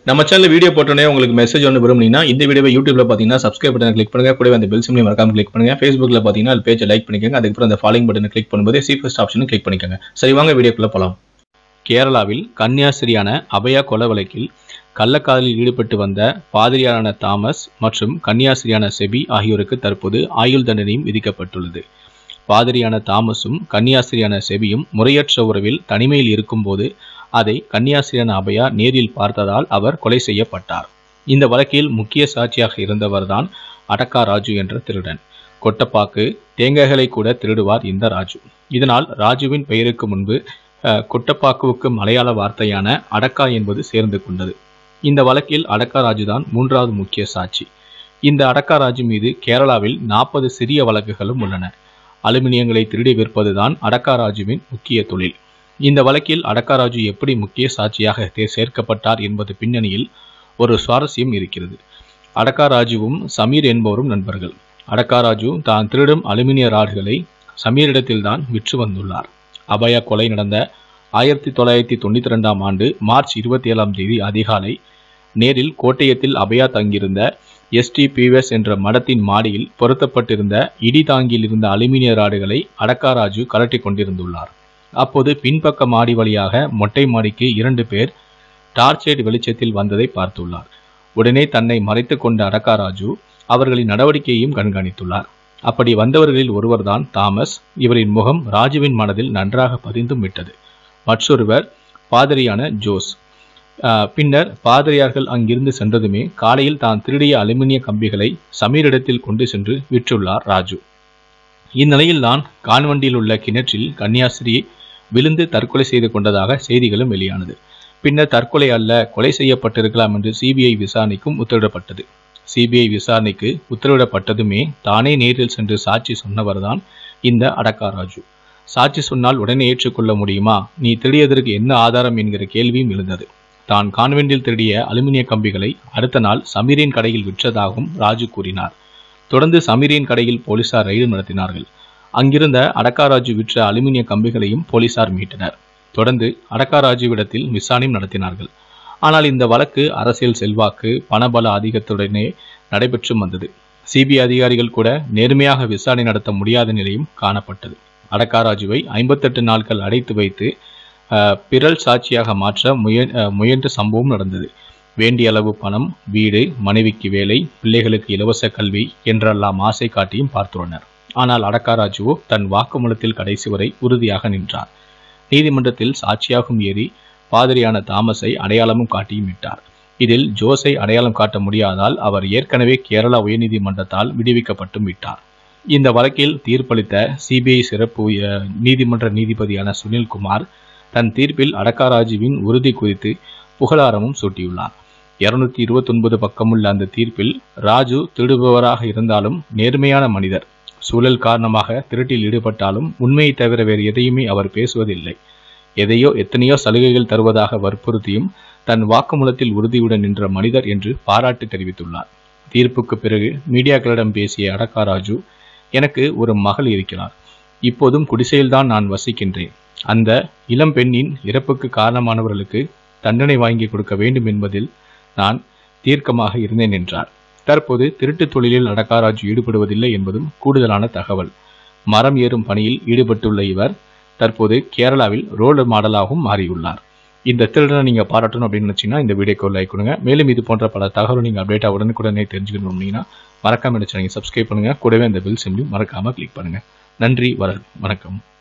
நம்ம channel video போட்டோன்னே உங்களுக்கு மெசேஜ் ஒன்று விரும்புனீங்கன்னா இந்த வீடியோவை யூடியூப்ல பார்த்தீங்கன்னா சப்ஸ்கிரைப் பட்டனை கிளிக் பண்ணுங்க கூடவே அந்த பெல் சிம்லையும் மறக்காம கிளிக் பண்ணுங்க ஃபேஸ்புக்ல பார்த்தீங்கன்னா அது பேஜை லைக் பண்ணிக்கோங்க அதுக்கப்புறம் அந்த ஃபாலோயிங் பட்டனை கிளிக் பண்ணும்போது சி ஃபர்ஸ்ட் ஆப்ஷனும் கிளிக் பண்ணிக்கோங்க சரி வாங்க வீடியோக்குள்ள போலாம் கேரளாவில் கன்னியாஸ்திரியான அபயா கொலை வழக்கில் கள்ளக்காதலில் ஈடுபட்டு வந்த பாதிரியாரான தாமஸ் மற்றும் கன்னியாஸ்திரியான செபி ஆகியோருக்கு தற்போது ஆயுள் தண்டனையும் விதிக்கப்பட்டுள்ளது பாதிரியான தாமஸும் கன்னியாஸ்திரியான செபியும் முறையற்ற உறவில் தனிமையில் இருக்கும்போது அதை கன்னியாஸ்திரியான அபயா நேரில் பார்த்ததால் அவர் கொலை செய்யப்பட்டார் இந்த வழக்கில் முக்கிய சாட்சியாக இருந்தவர்தான் அடக்கா ராஜு என்ற திருடன் கொட்டப்பாக்கு தேங்காய்களை கூட திருடுவார் இந்த ராஜு இதனால் ராஜுவின் பெயருக்கு முன்பு அஹ், கொட்டப்பாக்குவுக்கு மலையாள வார்த்தையான அடக்கா என்பது சேர்ந்து கொண்டது இந்த வழக்கில் அடக்கா ராஜுதான் மூன்றாவது முக்கிய சாட்சி இந்த அடக்கா ராஜு மீது கேரளாவில் நாற்பது சிறிய வழக்குகளும் உள்ளன அலுமினியங்களை திருடி விற்பதுதான் அடக்கா ராஜுவின் முக்கிய தொழில் இந்த வழக்கில் அடக்கா ராஜு எப்படி முக்கிய சாட்சியாக தே- சேர்க்கப்பட்டார் என்பது பின்னணியில் ஒரு சுவாரஸ்யம் இருக்கிறது அடக்கா ராஜுவும் சமீர் என்பவரும் நண்பர்கள் அடக்கா ராஜு தான் திருடும் அலுமினிய ராடுகளை சமீரிடத்தில்தான் விற்று வந்துள்ளார் அபயா கொலை நடந்த ஆயிரத்தி தொள்ளாயிரத்தி தொண்ணூற்றி ரெண்டாம் ஆண்டு மார்ச் இருபத்தி ஏழாம் தேதி அதிகாலை நேரில் கோட்டயத்தில் அபயா தங்கியிருந்த எஸ்டிபிஎஸ் என்ற மடத்தின் மாடியில் பொருத்தப்பட்டிருந்த இடி தாங்கியில் இருந்த அலுமினிய ராடுகளை அடக்கா ராஜு கலட்டி கொண்டிருந்துள்ளார் அப்போது பின்பக்க மாடி வழியாக மொட்டை மாடிக்கு இரண்டு பேர் டார்ச் லைட் வெளிச்சத்தில் வந்ததை பார்த்துள்ளார் உடனே தன்னை மறைத்துக் கொண்ட அடக்கா ராஜு அவர்களின் நடவடிக்கையையும் கண்காணித்துள்ளார் அப்படி வந்தவர்களில் ஒருவர்தான் தாமஸ் இவரின் முகம் ராஜுவின் மனதில் நன்றாக பதிந்தும் விட்டது மற்றொருவர் பாதிரியான ஜோஸ் ஆஹ், பின்னர் பாதிரியார்கள் அங்கிருந்து சென்றதுமே காலையில் தான் திருடிய அலுமினிய கம்பிகளை சமீரிடத்தில் கொண்டு சென்று விற்றுள்ளார் ராஜு இந்நிலையில் தான் கான்வெண்டில் உள்ள கிணற்றில் கன்னியாஸ்திரி விழுந்து தற்கொலை செய்து கொண்டதாக செய்திகளும் வெளியானது பின்னர் தற்கொலை அல்ல கொலை செய்யப்பட்டிருக்கலாம் என்று சிபிஐ விசாரணைக்கும் உத்தரவிடப்பட்டது சிபிஐ விசாரணைக்கு உத்தரவிடப்பட்டதுமே தானே நேரில் சென்று சாட்சி சொன்னவர்தான் இந்த அடக்கா ராஜு சாட்சி சொன்னால் உடனே ஏற்றுக்கொள்ள முடியுமா நீ திருடியதற்கு என்ன ஆதாரம் என்கிற கேள்வியும் எழுந்தது தான் கான்வென்டில் திருடிய அலுமினிய கம்பிகளை அடுத்த நாள் சமீரின் கடையில் விற்றதாகவும் ராஜு கூறினார் தொடர்ந்து சமீரின் கடையில் போலீசார் ரெய்டு நடத்தினார்கள் அங்கிருந்த அடக்காராஜு விற்ற அலுமினிய கம்பிகளையும் போலீசார் மீட்டனர் தொடர்ந்து அடக்காராஜுவிடத்தில் விசாரணையும் நடத்தினார்கள் ஆனால் இந்த வழக்கு அரசியல் செல்வாக்கு பணபல அதிகத்துடனே நடைபெற்று வந்தது சிபிஐ அதிகாரிகள் கூட நேர்மையாக விசாரணை நடத்த முடியாத நிலையும் காணப்பட்டது அடக்காராஜுவை ஐம்பத்தெட்டு நாட்கள் அடைத்து வைத்து அஹ், பிறல் சாட்சியாக மாற்ற முய அஹ், முயன்ற சம்பவம் நடந்தது வேண்டிய அளவு பணம் வீடு மனைவிக்கு வேலை பிள்ளைகளுக்கு இலவச கல்வி என்றெல்லாம் ஆசை காட்டியும் பார்த்துள்ளனர் ஆனால் அடக்காராஜுவோ தன் வாக்குமூலத்தில் கடைசி வரை உறுதியாக நின்றார் நீதிமன்றத்தில் சாட்சியாகவும் ஏறி பாதிரியான தாமஸை அடையாளமும் காட்டியும் விட்டார் இதில் ஜோஸை அடையாளம் காட்ட முடியாதால் அவர் ஏற்கனவே கேரளா உயர்நீதிமன்றத்தால் விடுவிக்கப்பட்டும் விட்டார் இந்த வழக்கில் தீர்ப்பளித்த சிபிஐ சிறப்பு உய- நீதிமன்ற நீதிபதியான சுனில்குமார் தன் தீர்ப்பில் அடக்காராஜுவின் உறுதி குறித்து புகழாரமும் சூட்டியுள்ளார் இருநூத்தி இருபத்தொன்பது பக்கமுள்ள அந்த தீர்ப்பில் ராஜு திருடுபவராக இருந்தாலும் நேர்மையான மனிதர் சூழல் காரணமாக திருட்டில் ஈடுபட்டாலும் உண்மையை தவிர வேறு எதையுமே அவர் பேசுவதில்லை எதையோ எத்தனையோ சலுகைகள் தருவதாக வற்புறுத்தியும் தன் வாக்குமூலத்தில் உறுதியுடன் நின்ற மனிதர் என்று பாராட்டு தெரிவித்துள்ளார் தீர்ப்புக்கு பிறகு மீடியாக்களிடம் பேசிய அடக்கா ராஜு எனக்கு ஒரு மகள் இருக்கிறார் இப்போதும் குடிசையில்தான் நான் வசிக்கின்றேன் அந்த இளம் பெண்ணின் இறப்புக்கு காரணமானவர்களுக்கு தண்டனை வாங்கி கொடுக்க வேண்டும் என்பதில் நான் தீர்க்கமாக இருந்தேன் என்றார் தற்போது திருட்டுத் தொழிலில் அடக்காராஜு ஈடுபடுவதில்லை என்பதும் கூடுதலான தகவல் மரம் ஏறும் பணியில் ஈடுபட்டுள்ள இவர் தற்போது கேரளாவில் ரோல் மாடலாகவும் மாறியுள்ளார் இந்த திருடனை நீங்க பாராட்டணும் அப்படின்னு நினைச்சீங்கன்னா இந்த வீடியோக்கு லைக் கொடுங்க மேலும் இது போன்ற பல தகவல் நீங்க அப்டேட்டா உடனுக்குடனே தெரிஞ்சுக்கணும் அப்படின்னா மறக்காம நினைச்சு சப்ஸ்கிரைப் பண்ணுங்க கூடவே அந்த பெல் சிம்லையும் மறக்காம கிளிக் பண்ணுங்க நன்றி வர வணக்கம்